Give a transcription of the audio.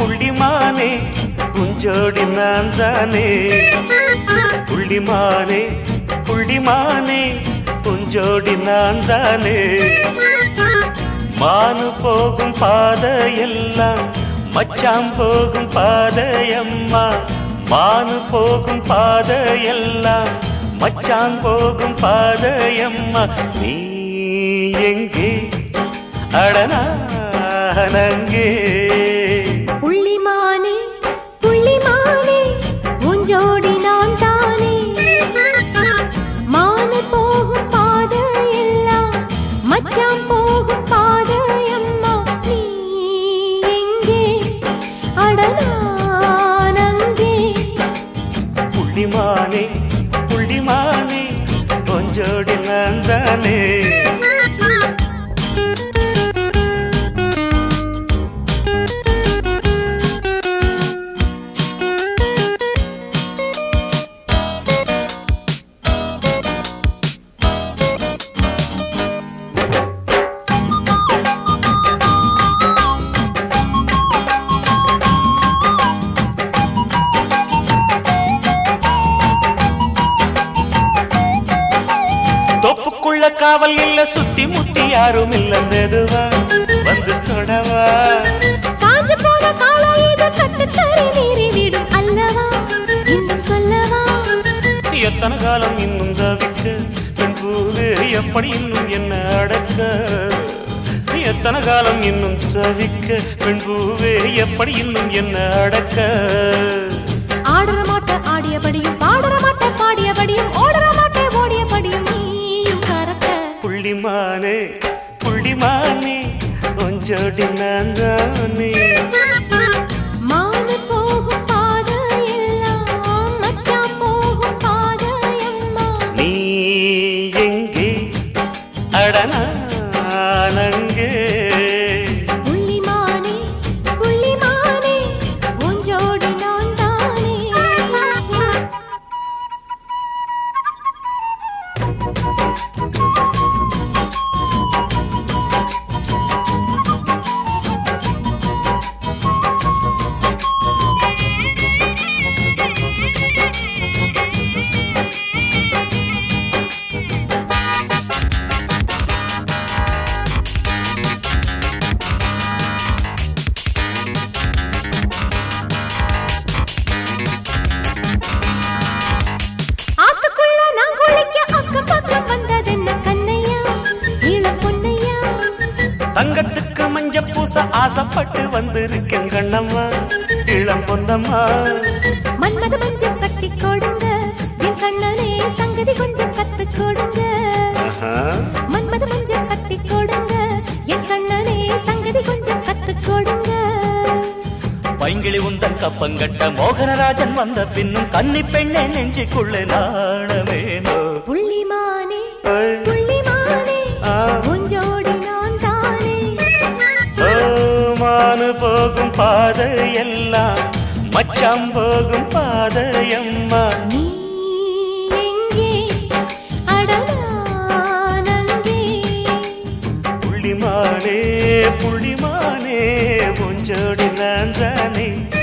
புள்ளிமானே புஞ்சோடி நான் தானே புள்ளிமானே புள்ளிமானே புஞ்சோடி நான் தானே மானு போகும் பாதையெல்லாம் மச்சாம் போகும் பாதையம்மா மானு போகும் பாதையெல்லாம் மச்சான் போகும் பாதையம்மா நீ எங்கே அடனானங்கே புள்ளிமானே புள்ளிமானே உஞ்சோடி நான் தானே மானு போகும் பாதையெல்லாம் மச்சான் போகும் பாதையம்மா நீ எங்கே அடனானங்கே புள்ளிமானே புள்ளிமானே கொஞ்சோடி நான் தானே தொப்புக்குள்ள காவல் இல்ல சுத்தி முத்தி யாரும் இல்ல மெதுவா வந்து தொடவா காஞ்சு போன காளை இது கட்டுத்தறி மீறி விடும் அல்லவா இன்னும் சொல்லவா எத்தனை காலம் இன்னும் தவிக்க பெண் பூவே எப்படி இன்னும் என்ன அடக்க எத்தனை காலம் இன்னும் தவிக்க பெண் பூவே எப்படி இன்னும் என்ன அடக்க ஆடுற மாட்ட ஆடியபடியும் பாடுற மாட்ட பாடியபடியும் ஓடுற மாட்ட ஓடியபடியும் நீயும் கறக்க புள்ளிமானே புள்ளிமானே கொஞ்சோடி நான் தானே மானு போகும் பாதையெல்லாம் மச்சான் போகும் பாதையம்மா நீ எங்கே அடனானங்கே புள்ளிமானே புள்ளிமானே உஞ்சோடி நான் தானே ஆத்துக்குள்ள நான் குளிக்க அக்கம் பக்கம் வந்ததென்ன கண்ணையா இளம் பொன்னையா தங்கத்துக்கு மஞ்ச பூச ஆசைப்பட்டு வந்திருக்கேன் கண்ணம்மா இளம் பொன்னம்மா மன்மத மஞ்சள் கட்டி கொடுங்க என் கண்ணனே சங்கதி கொஞ்சம் கத்து கொடுங்க ஆஹா. மன்மத மஞ்சள் கட்டி கொடுங்க என் கண்ணனே சங்கதி கொஞ்சம் கத்து கொடுங்க பைங்கிளி உந்தன் கப்பங்கட்ட மோகனராஜன் வந்த பின்னும் கன்னி பெண்ணே நெஞ்சுக்குள்ளே நாணமேனோ புள்ளிமானே ஏய். புள்ளிமானே ஆ. உஞ்சோடி நான் தானே ஓ, மானு போகும் பாதையெல்லாம் மச்சாம் போகும் பாதையம்மா நீ எங்கே அடனானங்கே புள்ளிமானே புள்ளிமானே கொஞ்சோடி நான் தானே